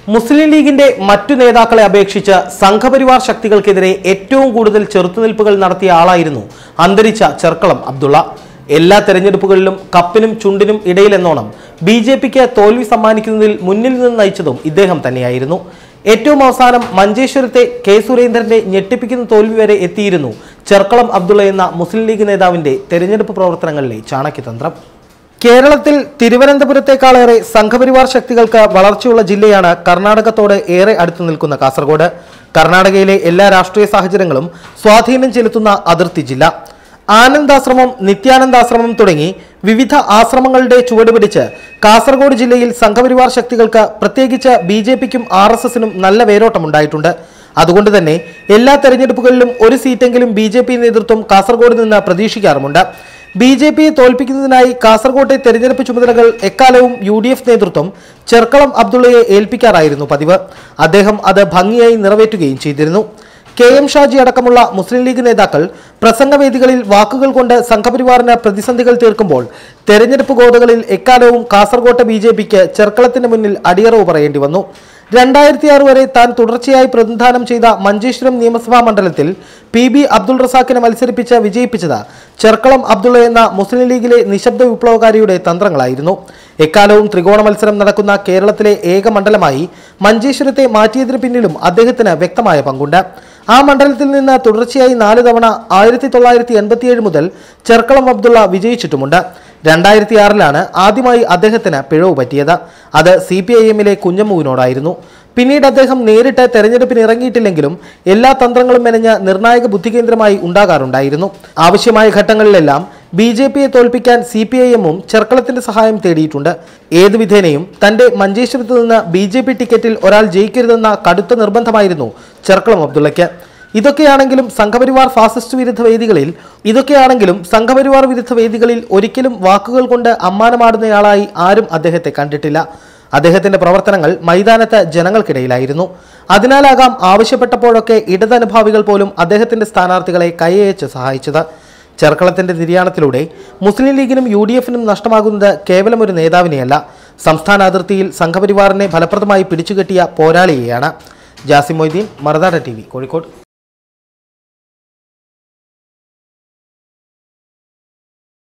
മുസ്ലിം ലീഗിന്റെ മറ്റു നേതാക്കളെ അപേക്ഷിച്ച് സംഘപരിവാർ ശക്തികൾക്കെതിരെ ഏറ്റവും കൂടുതൽ ചെറുത്തുനിൽപ്പുകൾ നടത്തിയ ആളായിരുന്നു അന്തരിച്ച ചെർക്കളം അബ്ദുള്ള എല്ലാ തെരഞ്ഞെടുപ്പുകളിലും കപ്പിനും ചുണ്ടിനും ഇടയിലെന്നോണം ബി ജെ പിക്ക് തോൽവി സമ്മാനിക്കുന്നതിൽ മുന്നിൽ നിന്ന് നയിച്ചതും ഇദ്ദേഹം തന്നെയായിരുന്നു ഏറ്റവും അവസാനം മഞ്ചേശ്വരത്തെ കെ സുരേന്ദ്രന്റെ ഞെട്ടിപ്പിക്കുന്ന തോൽവി വരെ എത്തിയിരുന്നു ചെർക്കളം അബ്ദുള്ള എന്ന മുസ്ലിം ലീഗ് നേതാവിന്റെ തെരഞ്ഞെടുപ്പ് പ്രവർത്തനങ്ങളിലെ ചാണക്യതന്ത്രം കേരളത്തിൽ തിരുവനന്തപുരത്തെക്കാളേറെ സംഘപരിവാർ ശക്തികൾക്ക് വളർച്ചയുള്ള ജില്ലയാണ് കർണാടകത്തോട് ഏറെ അടുത്തു നിൽക്കുന്ന കാസർഗോഡ് കർണാടകയിലെ എല്ലാ രാഷ്ട്രീയ സാഹചര്യങ്ങളും സ്വാധീനം ചെലുത്തുന്ന അതിർത്തി ജില്ല ആനന്ദാശ്രമം നിത്യാനന്ദാശ്രമം തുടങ്ങി വിവിധ ആശ്രമങ്ങളുടെ ചുവട് പിടിച്ച് കാസർഗോഡ് ജില്ലയിൽ സംഘപരിവാർ ശക്തികൾക്ക് പ്രത്യേകിച്ച് ബി ജെ പിക്കും ആർ എസ് എസിനും നല്ല വേരോട്ടമുണ്ടായിട്ടുണ്ട് അതുകൊണ്ട് തന്നെ എല്ലാ തെരഞ്ഞെടുപ്പുകളിലും ഒരു സീറ്റെങ്കിലും ബി ജെ പി നേതൃത്വം കാസർഗോഡ് നിന്ന് പ്രതീക്ഷിക്കാറുമുണ്ട് ബി ജെ പിയെ തോൽപ്പിക്കുന്നതിനായി കാസർകോട്ടെ തെരഞ്ഞെടുപ്പ് ചുമതലകൾ എക്കാലവും യു ഡി എഫ് നേതൃത്വം ചെർക്കളം അബ്ദുള്ളയെ ഏൽപ്പിക്കാറായിരുന്നു പതിവ് അദ്ദേഹം അത് ഭംഗിയായി നിറവേറ്റുകയും ചെയ്തിരുന്നു കെ എം ഷാജി അടക്കമുള്ള മുസ്ലിം ലീഗ് നേതാക്കൾ പ്രസംഗവേദികളിൽ വാക്കുകൾ കൊണ്ട് സംഘപരിവാറിന് പ്രതിസന്ധികൾ തീർക്കുമ്പോൾ തെരഞ്ഞെടുപ്പ് ഗോതകളിൽ എക്കാലവും കാസർകോട്ടെ ബി ജെ പിക്ക് ചെർക്കളത്തിന് മുന്നിൽ അടിയറവ് പറയേണ്ടി വന്നു രണ്ടായിരത്തി ആറ് വരെ താൻ തുടർച്ചയായി പ്രതിനിധാനം ചെയ്ത മഞ്ചേശ്വരം നിയമസഭാ മണ്ഡലത്തിൽ പി ബി അബ്ദുൾ റസാഖിനെ മത്സരിപ്പിച്ച് വിജയിപ്പിച്ചത് ചെർക്കളം അബ്ദുള്ള എന്ന മുസ്ലിം ലീഗിലെ നിശബ്ദ വിപ്ലവകാരിയുടെ തന്ത്രങ്ങളായിരുന്നു എക്കാലവും ത്രികോണ മത്സരം നടക്കുന്ന കേരളത്തിലെ ഏക മണ്ഡലമായി മഞ്ചേശ്വരത്തെ മാറ്റിയതിനു പിന്നിലും അദ്ദേഹത്തിന് വ്യക്തമായ പങ്കുണ്ട് ആ മണ്ഡലത്തിൽ നിന്ന് തുടർച്ചയായി നാല് തവണ ആയിരത്തി തൊള്ളായിരത്തി എൺപത്തിയേഴ് മുതൽ ചെർക്കളം അബ്ദുള്ള വിജയിച്ചിട്ടുമുണ്ട് രണ്ടായിരത്തി ആറിലാണ് ആദ്യമായി അദ്ദേഹത്തിന് പിഴവ് പറ്റിയത് അത് സി പി ഐ എമ്മിലെ കുഞ്ഞമ്മുവിനോടായിരുന്നു പിന്നീട് അദ്ദേഹം നേരിട്ട് തെരഞ്ഞെടുപ്പിന് ഇറങ്ങിയിട്ടില്ലെങ്കിലും എല്ലാ തന്ത്രങ്ങളും മെനഞ്ഞ് നിർണായക ബുദ്ധികേന്ദ്രമായി ഉണ്ടാകാറുണ്ടായിരുന്നു ആവശ്യമായ ഘട്ടങ്ങളിലെല്ലാം ബി ജെ പിയെ തോൽപ്പിക്കാൻ സി പി ഐ എമ്മും ചെർക്കളത്തിന്റെ സഹായം തേടിയിട്ടുണ്ട് ഏതു വിധേനയും തന്റെ മഞ്ചേശ്വരത്ത് നിന്ന് ബി ജെ പി ടിക്കറ്റിൽ ഒരാൾ ജയിക്കരുതെന്ന കടുത്ത നിർബന്ധമായിരുന്നു ചെർക്കളം അബ്ദുള്ളയ്ക്ക് ഇതൊക്കെയാണെങ്കിലും സംഘപരിവാർ ഫാസിസ്റ്റ് വിരുദ്ധ വേദികളിൽ ഇതൊക്കെയാണെങ്കിലും സംഘപരിവാർ വിരുദ്ധ വേദികളിൽ ഒരിക്കലും വാക്കുകൾ കൊണ്ട് അമ്മാനമാടുന്നയാളായി ആരും അദ്ദേഹത്തെ കണ്ടിട്ടില്ല അദ്ദേഹത്തിന്റെ പ്രവർത്തനങ്ങൾ മൈതാനത്ത് ജനങ്ങൾക്കിടയിലായിരുന്നു അതിനാലാകാം ആവശ്യപ്പെട്ടപ്പോഴൊക്കെ ഇടതനുഭാവികൾ പോലും അദ്ദേഹത്തിന്റെ സ്ഥാനാർത്ഥികളെ കൈയച്ച് സഹായിച്ചത് ചെർക്കളത്തിന്റെ നിര്യാണത്തിലൂടെ മുസ്ലിം ലീഗിനും യു ഡി എഫിനും നഷ്ടമാകുന്നത് കേവലം ഒരു നേതാവിനെയല്ല സംസ്ഥാന അതിർത്തിയിൽ സംഘപരിവാറിനെ ഫലപ്രദമായി പിടിച്ചുകെട്ടിയ പോരാളിയെയാണ് ജാസിം മൊയ്തീൻ മറുനാട ടി കോഴിക്കോട്